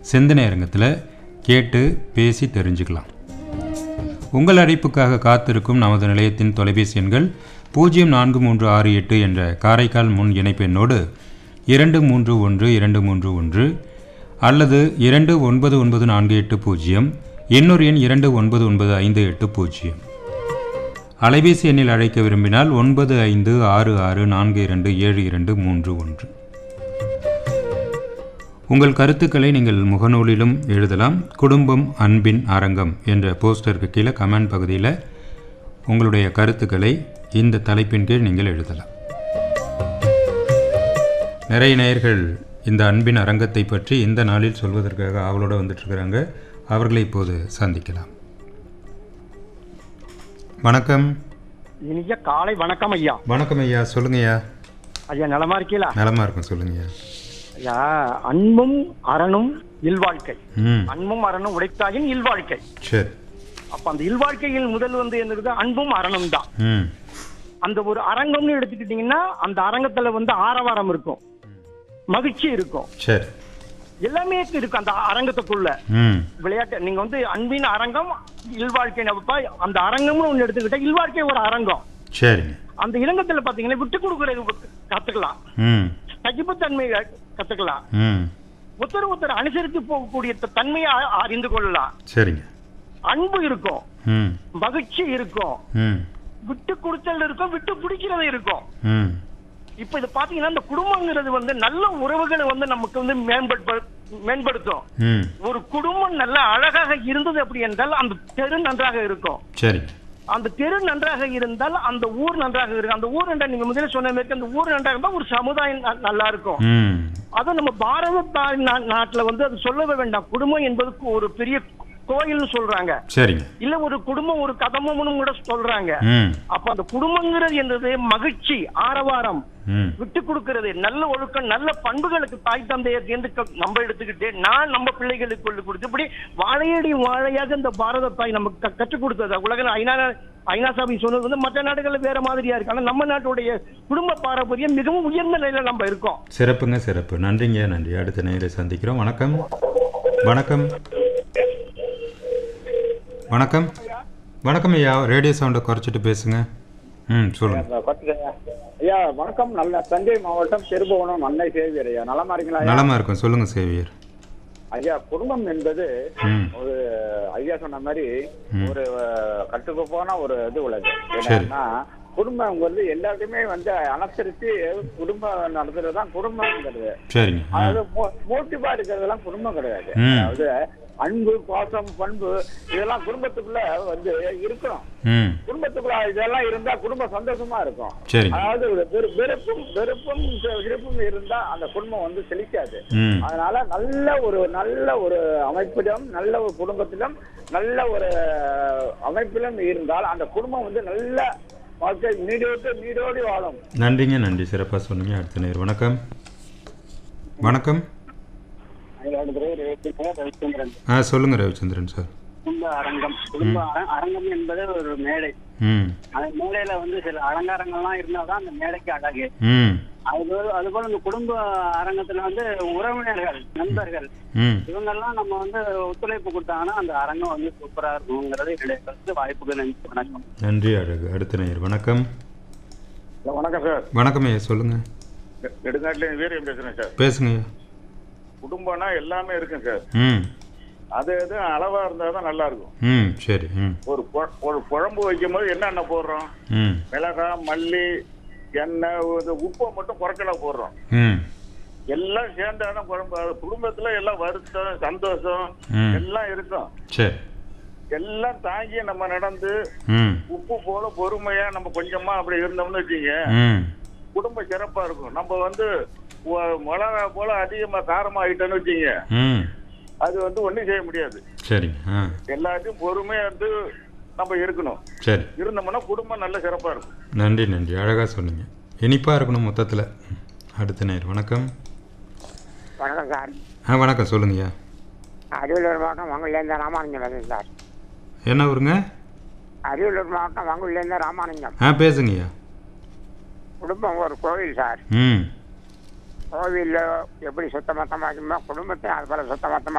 சிந்தனை அரங்கத்தில் கேட்டு பேசி தெரிஞ்சுக்கலாம் உங்கள் அழைப்புக்காக காத்திருக்கும் நமது நிலையத்தின் தொலைபேசி எண்கள் பூஜ்ஜியம் நான்கு மூன்று ஆறு எட்டு என்ற காரைக்கால் முன் இணைப்பு எண்ணோடு இரண்டு மூன்று ஒன்று இரண்டு மூன்று ஒன்று அல்லது இரண்டு ஒன்பது ஒன்பது நான்கு எட்டு பூஜ்ஜியம் இன்னொரு எண் இரண்டு ஒன்பது ஒன்பது ஐந்து எட்டு பூஜ்ஜியம் அலைபேசி எண்ணில் அழைக்க விரும்பினால் ஒன்பது ஐந்து ஆறு ஆறு நான்கு இரண்டு ஏழு இரண்டு மூன்று ஒன்று உங்கள் கருத்துக்களை நீங்கள் முகநூலிலும் எழுதலாம் குடும்பம் அன்பின் அரங்கம் என்ற போஸ்டருக்கு கீழே கமெண்ட் பகுதியில் உங்களுடைய கருத்துக்களை இந்த தலைப்பின் கீழ் நீங்கள் எழுதலாம் நிறைய நேயர்கள் இந்த அன்பின் அரங்கத்தை பற்றி இந்த நாளில் சொல்வதற்காக ஆவலோடு வந்துட்டுருக்கிறாங்க அவர்களை இப்போது சந்திக்கலாம் வணக்கம் இனிய காலை வணக்கம் ஐயா வணக்கம் ஐயா சொல்லுங்கய்யா ஐயா நலமா இருக்கீங்களா நலமா இருக்கும் சொல்லுங்கய்யா ஐயா அன்பும் அரணும் இல்வாழ்க்கை ம் அன்பும் அரணும் உடைத்தாயின் இல்வாழ்க்கை சரி அப்ப அந்த இல்வாழ்க்கையில் முதல் வந்து என்னது அன்பும் அரணும் தான் ம் அந்த ஒரு அரங்கம்னு எடுத்துக்கிட்டீங்கன்னா அந்த அரங்கத்துல வந்து ஆரவாரம் இருக்கும் மகிழ்ச்சி இருக்கும் சரி எல்லாமே இருக்கும் அந்த அரங்கத்துக்குள்ள ம் விளையாட்டு நீங்க வந்து அன்பின் அரங்கம் இல்வாழ்க்கை அப்ப அந்த அரங்கம்னு ஒண்ணு எடுத்துக்கிட்டா இல்வாழ்க்கை ஒரு அரங்கம் சரிங்க அந்த இளங்கத்துல பாத்தீங்கன்னா விட்டு கொடுக்கறது கத்துக்கலாம் ம் சகிப்புத்தன்மை கத்துக்கலாம் ம் ஒருத்தர் ஒருத்தர் அனுசரித்து போகக்கூடிய த- தன்மையை அ- அறிந்து கொள்ளலாம் சரிங்க அன்பு இருக்கும் ம் மகிழ்ச்சி இருக்கும் ம் விட்டு கொடுத்தல் இருக்கும் விட்டு பிடிக்கிறது இருக்கும் ம் இப்ப இது பாத்தீங்கன்னா இந்த குடும்பங்கிறது வந்து நல்ல உறவுகளை வந்து நமக்கு வந்து மேம்படுத்த மேம்படுத்தும் ம் ஒரு குடும்பம் நல்ல அழகாக இருந்தது அப்படி என்றால் அந்த தெரு நன்றாக இருக்கும் சரிங்க அந்த தெரு நன்றாக இருந்தால் அந்த ஊர் நன்றாக இருக்கும் அந்த ஊர் என்றால் நீங்க முதல்ல சொன்ன மாதிரி அந்த ஊர் நன்றாக இருந்தால் ஒரு சமுதாயம் ந- நல்லா இருக்கும் ம் அது நம்ம பாரத தாய் நா- நாட்டுல வந்து அது சொல்லவே வேண்டாம் குடும்பம் என்பதுக்கு ஒரு பெரிய கோயில்னு சொல்றாங்க சரிங்க இல்ல ஒரு குடும்பம் ஒரு கதம்பம்னு கூட சொல்றாங்க ம் அப்ப அந்த குடும்பங்கிறது என்றது மகிழ்ச்சி ஆரவாரம் ம் விட்டு கொடுக்கிறது நல்ல ஒழுக்கம் நல்ல பண்புகளுக்கு தாய் தந்தையர் என்று க- நம்ம எடுத்துக்கிட்டு நான் நம்ம பிள்ளைகளுக்கு சொல்லி கொடுத்து இப்படி வாழையடி வாழையாக இந்த பாரத தாய் நமக்கு க- கற்றுக் கொடுத்தது உலக ஐநா ஐநா சபை சொன்னது வந்து மற்ற நாடுகள்ல வேற மாதிரியா இருக்கு ஆனா நம்ம நாட்டுடைய குடும்ப பாரம்பரியம் மிகவும் உயர்ந்த நிலையில நம்ம இருக்கோம் சிறப்புங்க சிறப்பு நன்றிங்க நன்றி அடுத்த நேரை சந்திக்கிறோம் வணக்கம் வணக்கம் வணக்கம் வணக்கம் ஐயா ரேடியோ சவுண்டை குறைச்சிட்டு பேசுங்க ம் சொல்லுங்க பார்த்துக்கங்க. ஐயா வணக்கம் நல்ல தஞ்சை மாவட்டம் திருபுவனம் அன்னை சேவியர் ஐயா நலமா இருக்கீங்களா ஐயா? நலமா இருக்கும் சொல்லுங்க சேவியர் ஐயா குடும்பம் என்பது ம் ஒரு ஐயா சொன்ன மாதிரி ம். ஒரு கட்டுக்கோப்பான ஒரு இது உள்ளது சரி. என்னன்னா குடும்பம் வந்து எல்லாத்தையுமே வந்து அனுசரித்து குடும்பம் நடத்துறது தான் குடும்பம்ங்கிறது சரிங்க ஆ அதாவது மோட்டிவா இருக்கிறதெல்லாம் குடும்பம் கிடையாது ம். அதாவது அன்பு பாசம் பண்பு இதெல்லாம் குடும்பத்துக்குள்ள வந்து இருக்கணும் ம் குடும்பத்துக்குள்ள இதெல்லாம் இருந்தா குடும்பம் சந்தோஷமா இருக்கும் சரிங்க அதாவது ஒரு வெறு- வெறுப்பும் வெறுப்பும் விருப்பும் இருந்தா அந்த குடும்பம் வந்து செழிக்காது ம் அதனால நல்ல ஒரு நல்ல ஒரு அமைப்பிலும் நல்ல ஒரு குடும்பத்திலும் நல்ல ஒரு அமைப்பிலும் இருந்தால் அந்த குடும்பம் வந்து நல்ல வாழ்க்கை நீடோட்டு நீடோடி வாழும் நன்றிங்க நன்றி சிறப்பாக சொன்னீங்க அடுத்த நேர் வணக்கம் வணக்கம் ஆ சொல்லுங்க ரவிச்சந்திரன் சார் குடும்ப அரங்கம் குடும்ப அர- அரங்கம் என்பது ஒரு மேடை ம் அந்த மேடையில வந்து சில அலங்காரங்கள்லாம் இருந்தாதான் அந்த மேடைக்கு அழகு ம் அதுபோல அதுபோல இந்த குடும்ப அரங்கத்துல வந்து உறவினர்கள் நண்பர்கள் ம் இவங்கெல்லாம் நம்ம வந்து ஒத்துழைப்பு கொடுத்தாங்கன்னா அந்த அரங்கம் வந்து சூப்பரா இருக்குங்கிறது என்னுடைய கருத்து வாய்ப்புகள் நன்றி வணக்கம் நன்றி அழகு அடுத்த நேர் வணக்கம் வணக்கம் சார் வணக்கம் ஐயா சொல்லுங்க நெடுங்காட்டில வீரியம் பேசுறேன் சார் பேசுங்க ஐயா குடும்பம்னா எல்லாமே இருக்கும் சார் ம் அது எது அளவா இருந்தா தான் நல்லா இருக்கும் ம் சரி ம் ஒரு கொ- ஒரு குழம்பு வைக்கும் போது என்னென்ன போடுறோம் ம் மிளகாய் மல்லி எண்ணெய் இது உப்பை மட்டும் குறைச்சலா போடுறோம் ம் எல்லாம் சேர்ந்தாதான் குழம்பு அது குடும்பத்துல எல்லாம் வருத்தம் சந்தோஷம் ம். எல்லாம் இருக்கும் சரி எல்லாம் தாங்கி நம்ம நடந்து ம் உப்பு போல பொறுமையா நம்ம கொஞ்சமா அப்படி இருந்தோம்னு வச்சுங்க ம் குடும்பம் சிறப்பா இருக்கும் நம்ம வந்து ஒ- மிளகா போல அதிகமா காரமா ஆயிட்டோம்னு வச்சுங்க ம் அது வந்து ஒண்ணும் செய்ய முடியாது சரிங்க ஆ எல்லாத்தையும் பொறுமையா இருந்து நம்ம இருக்கணும் சரி இருந்தோம்னா குடும்பம் நல்ல சிறப்பா இருக்கும் நன்றி நன்றி அழகாக சொன்னீங்க இனிப்பாக இருக்கணும் மொத்தத்தில் அடுத்த நேர் வணக்கம் வணக்கம் சார் ஆ வணக்கம் சொல்லுங்கய்யா அரியலூர் மாவட்டம் வங்குலேருந்து ராமானுஜம் பேசுகிறேன் சார் என்ன ஊருங்க அரியலூர் மாவட்டம் வங்குலேருந்து ராமானுஜம் ஆ பேசுங்கய்யா குடும்பம் ஒரு கோவில் சார் ம் கோவிலில் எப்படி சுத்தமத்தமாக குடும்பத்தையும் அது போல் சுத்தமத்தமாக